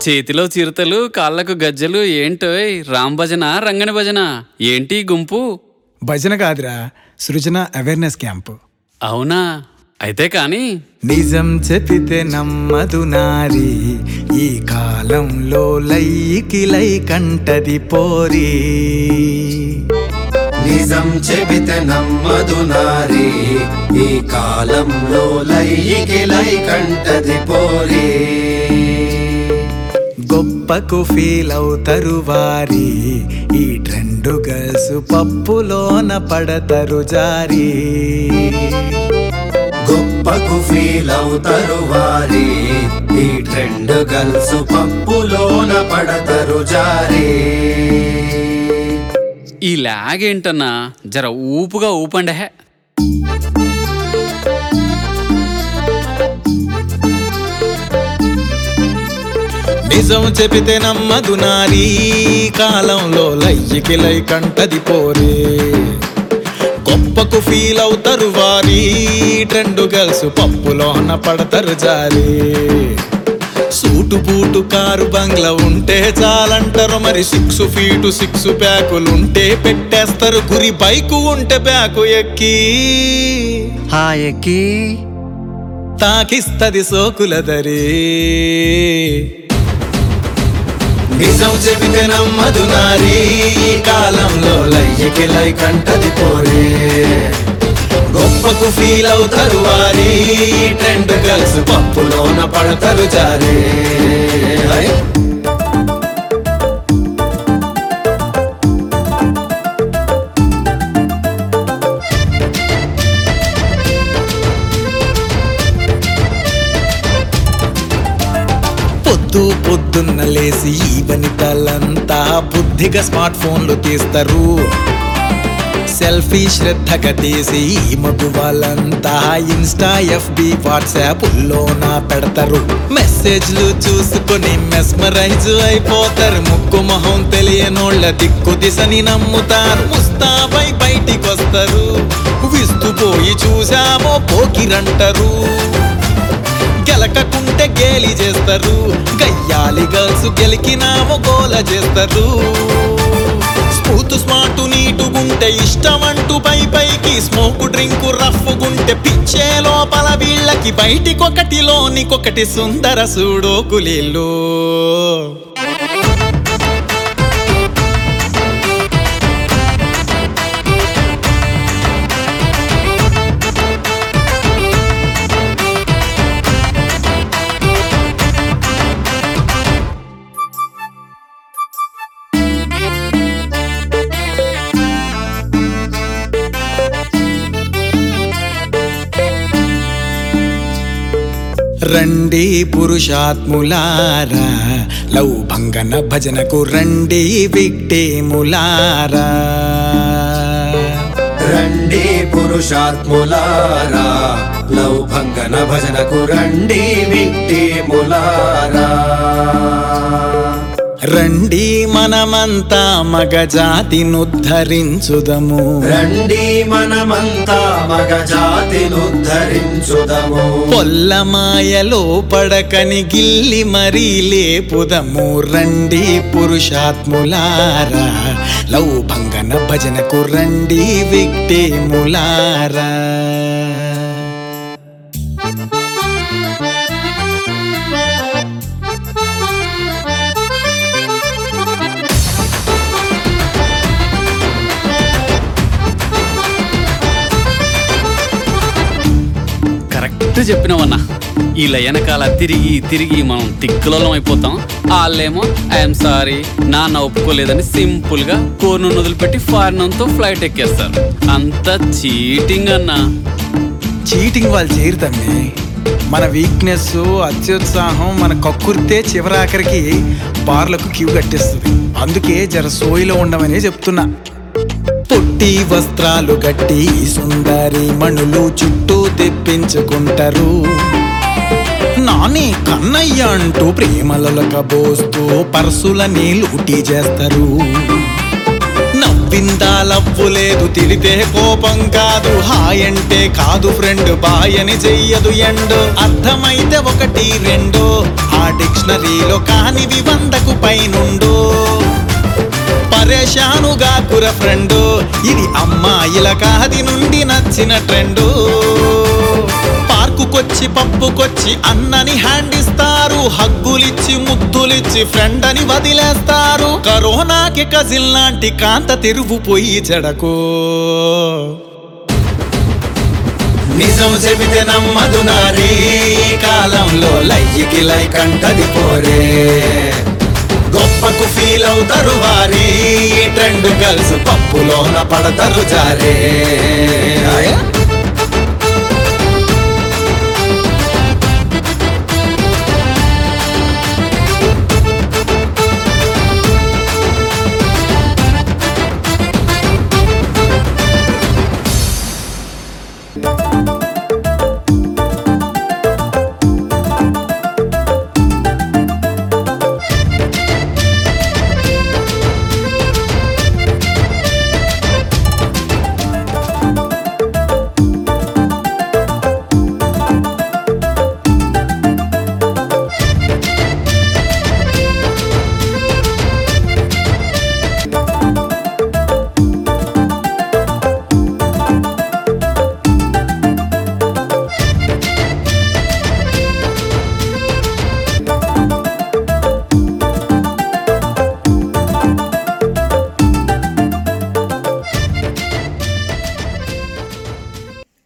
చేతిలో చిరుతలు కాళ్ళకు గజ్జలు ఏంటోయ్ రామ్ భజన రంగని భజన ఏంటి ఈ గుంపు భజన కాదురా సృజన అవేర్నెస్ క్యాంప్ అవునా అయితే కానీ నిజం చెప్పితే నమ్మదు నారి ఈ కాలంలో లైకి లై కంటది పోరి నిజం చెబితే నమ్మదు నారి ఈ కాలంలో లైకి లై కంటది పోరి గొప్పకు ఫీల్ అవుతారు వారి ఈ ట్రెండ్ గర్ల్స్ పప్పులోన పడతారు జారీ గొప్పకు ఫీల్ అవుతారు వారి ఈ ట్రెండ్ గల్స్ పప్పులోన పడతరు జారీ ఈ లాగ్ ఏంటన్నా జర ఊపుగా ఊపండే నిజం చెబితే నమ్మదు నారీ కాలంలో లయ్యికి లై కంటది పోరే గొప్పకు ఫీల్ అవుతారు వారి ట్రెండ్ గర్ల్స్ పప్పులోన పడతారు జారీ సూటు బూటు కారు బంగ్లా ఉంటే చాలంటారు మరి సిక్స్ ఫీటు సిక్స్ ప్యాకులుంటే పెట్టేస్తారు గురి బైకు ఉంటే బ్యాకు ఎక్కి హా ఎక్కి తాకిస్తది సోకులదరి నిజం చెబితే నమ్మదు నారి ఈ కాలంలో లయ్యకి లై కంటది పోరే గొప్పకు ఫీల్ అవుతారు వారి ట్రెండ్ గర్ల్స్ పప్పులోన పడతారు జారీ హై. పొద్దు పొద్దున్న లేసి ఈ వనితలంతా బుద్ధిగా స్మార్ట్ ఫోన్లు తీస్తారు సెల్ఫీ శ్రద్ధగా తీసి ఈ మగువాళ్ళంతా ఇన్స్టా ఎఫ్బి వాట్సాప్ నా పెడతారు మెసేజ్లు చూసుకొని మెస్మరైజ్ అయిపోతారు ముక్కు మొహం తెలియనోళ్ళ దిక్కు దిశని నమ్ముతారు ముస్తాబై బయటికి వస్తారు విస్తుపోయి చూసామో పోకిరంటారు గెలకకుంటే గేలి చేస్తారు గయ్యాలి గర్ల్స్ గెలికినామో గోల చేస్తారు స్మూత్ స్మార్ట్ నీటుగుంటే ఇష్టమంటూ పై పైకి స్మోక్ డ్రింక్ రఫ్ గుంటే పిచ్చే లోపల వీళ్ళకి బయటికొకటి లోనికొకటి సుందర సూడోకులీళ్ళు రండి పురుషాత్ములారా లవ్ భంగన భజనకు రండి విక్టేములారా రండి పురుషాత్ములారా లవ్ భంగన భజనకు రండి విక్టిములారా రండి మనమంతా మగజాతినుద్ధరించుదము రండి మనమంతా మగ జాతినుద్ధరించుదము పొల్లమాయలో పడకని గిల్లి మరీ లేపుదము రండి పురుషాత్ములారా లవ్ భంగన భజనకు రండి విక్టేములారా కరెక్ట్ చెప్పినావన్నా ఈ లయనకాల తిరిగి తిరిగి మనం తిక్కులం అయిపోతాం వాళ్ళేమో ఐఎమ్ సారీ నాన్న ఒప్పుకోలేదని సింపుల్ గా కోర్ను వదిలిపెట్టి ఫారెన్ తో ఫ్లైట్ ఎక్కేస్తారు అంత చీటింగ్ అన్నా చీటింగ్ వాళ్ళు చేయరు తమ్మి మన వీక్నెస్ అత్యుత్సాహం మన కక్కుర్తే చివరాఖరికి బార్లకు క్యూ కట్టేస్తుంది అందుకే జర సోయిలో ఉండమని చెప్తున్నా పొట్టి వస్త్రాలు గట్టి సుందరి మణులు చుట్టూ తెప్పించుకుంటారు నాని కన్నయ్య అంటూ ప్రేమలక బోస్తూ పర్సులని లూటీ చేస్తారు నవ్వు నవ్విందా లవ్వు లేదు తిడితే కోపం కాదు హాయ్ అంటే కాదు ఫ్రెండ్ బాయ్ అని చెయ్యదు ఎండు అర్థమైతే ఒకటి రెండు ఆ డిక్షనరీలో కానివి వందకు పైనుండు పరేషానుగా కుర ఫ్రెండ్ ఇది అమ్మాయిల కాది నుండి నచ్చిన ట్రెండు పార్కుకొచ్చి పప్పుకొచ్చి అన్నని హ్యాండ్ ఇస్తారు హగ్గులిచ్చి ముద్దులిచ్చి ఫ్రెండ్ అని వదిలేస్తారు కరోనాకి కజిల్ లాంటి కాంత తెరువు పోయి చెడకు నిజం చెబితే నమ్మదు నారీ ఈ కాలంలో లయ్యికి లై కంటది పోరే గొప్పకు ఫీల్ అవుతారు వారి ఈ ట్రెండ్ గర్ల్స్ పప్పులోన పడతారు జారే ఆయ్.